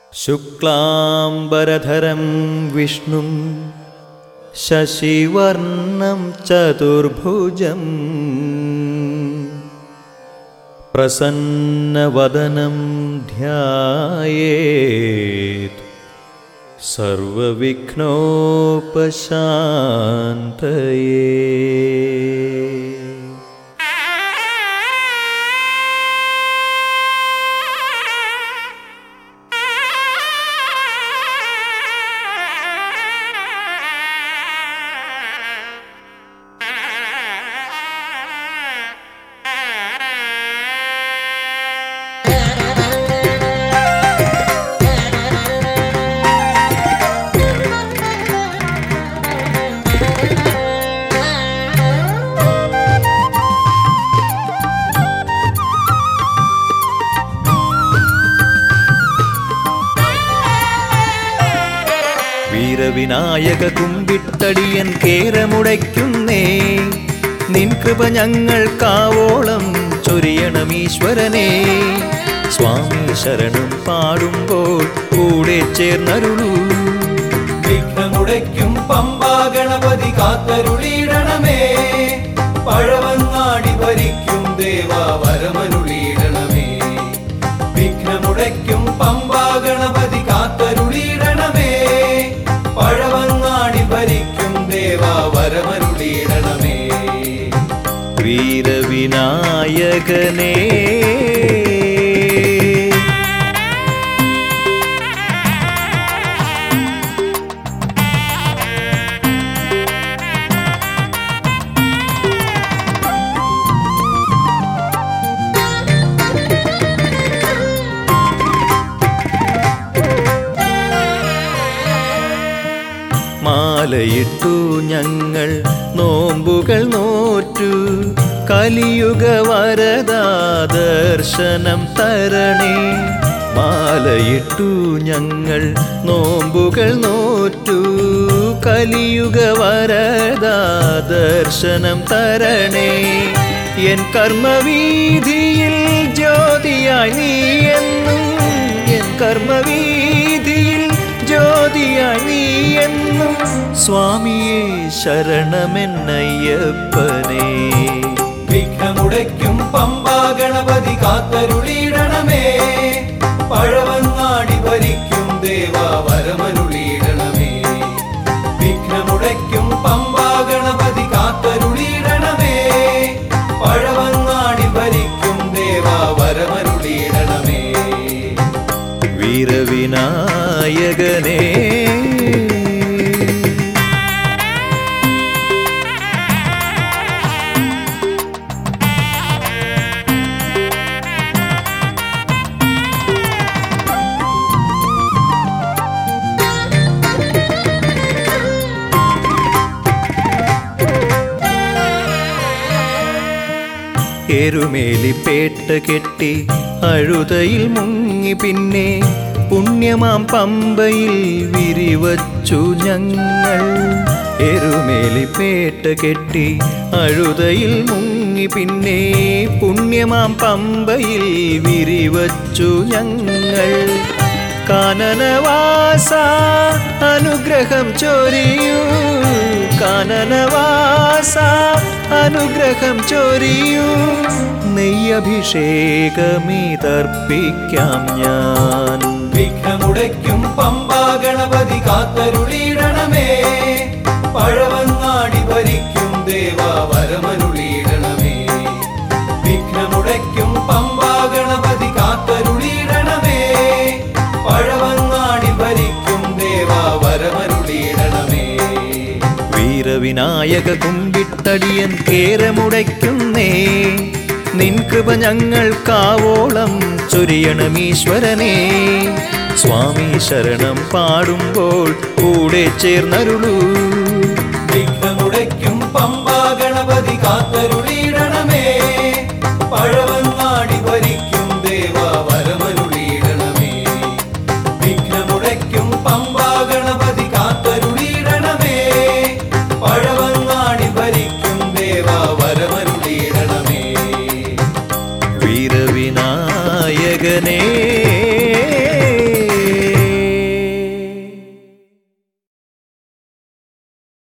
शुक्लाम्बरधरं विष्णुं शशिवर्णं चतुर्भुजम् प्रसन्नवदनं ध्यायेत् सर्वविघ्नोपशान्तये വീരവിനായക കുമ്പിട്ടടിയൻ കേരമുടയ്ക്കുന്നേ നിൻ കൃപ ഞങ്ങൾക്കാവോളം ചൊരിയണമീശ്വരനെ സ്വാമി ശരണം പാടുമ്പോൾ കൂടെ ചേർന്നരുളൂ വിഘ്നമുടയ്ക്കും പമ്പാ ഗണപതി കാത്തരുളിയിടണമേ പഴവങ്ങാടി ഭരിക്കും ദേവാ വരമരുളിയിടണമേ വിഘ്നമുടയ്ക്കും പമ്പാ ഗണപതി കാത്തരുളിയിടണമേ പഴവങ്ങാടി ഭരിക്കും ദേവാ വരമരുളിയിടണമേ വീരവിനായകനേ മാലയിട്ടു ഞങ്ങൾ നോമ്പുകൾ നോറ്റു കലിയുഗ വരദാ ദർശനം തരണേ മാലയിട്ടു ഞങ്ങൾ നോമ്പുകൾ നോറ്റു കലിയുഗ വരദാ ദർശനം തരണേ എൻ കർമ്മവീതിയിൽ ജ്യോതിയായി നീ എന്നും എൻ കർമ്മവീതിയിൽ ജ്യോതിയായി നീ എന്നും സ്വാമിയെ ശരണമെന്നയ്യപ്പനേ വിഘ്നമുടയ്ക്കും പമ്പാ ഗണപതി കാത്തരുളിയിടണമേ പഴവങ്ങാടി ഭരിക്കും ദേവാ വരമരുളിയിടണമേ വിഘ്നമുടയ്ക്കും പമ്പാ ഗണപതി കാത്തരുളിയിടണമേ പഴവങ്ങാടി ഭരിക്കും ദേവാ വരമരുളിയിടണമേ വീരവിനായകനേ എരുമേലിപ്പേട്ട കെട്ടി അഴുതയിൽ മുങ്ങി പിന്നെ പുണ്യമാം പമ്പയിൽ വിരിവച്ചു ഞങ്ങൾ എരുമേലിപ്പേട്ട കെട്ടി അഴുതയിൽ മുങ്ങി പിന്നെ പുണ്യമാം പമ്പയിൽ വിരിവച്ചു ഞങ്ങൾ കാനനവാസ അനുഗ്രഹം ചൊരിയൂ കാനനവാസ അനുഗ്രഹം ചൊരിയൂ നെയ്യഭിഷേകമീതർപ്പിക്കാം ഞാൻ വിഘ്നമുടയ്ക്കും പമ്പാ ഗണപതി കാത്തരുളിയിടണമേ പഴവങ്ങാടി ഭരിക്കും ദേവാ വരമരുളിയിടണമേ വിഘ്നമുടയ്ക്കും പമ്പാ ഗണപതി കാത്തരുളിയിടണമേ പഴവങ്ങാടി ഭരിക്കും ദേവാ വരമരുളിയിടണമേ വീരവിനായക കുമ്പിട്ടടിയൻ കേരമുടയ്ക്കുന്നേ നിൻ കൃപ ഞങ്ങൾക്കാവോളം ചൊരിയണമീശ്വരനെ സ്വാമി ശരണം പാടുമ്പോൾ കൂടെ ചേർന്നരുളൂ വിഘ്നമുടയ്ക്കും പമ്പ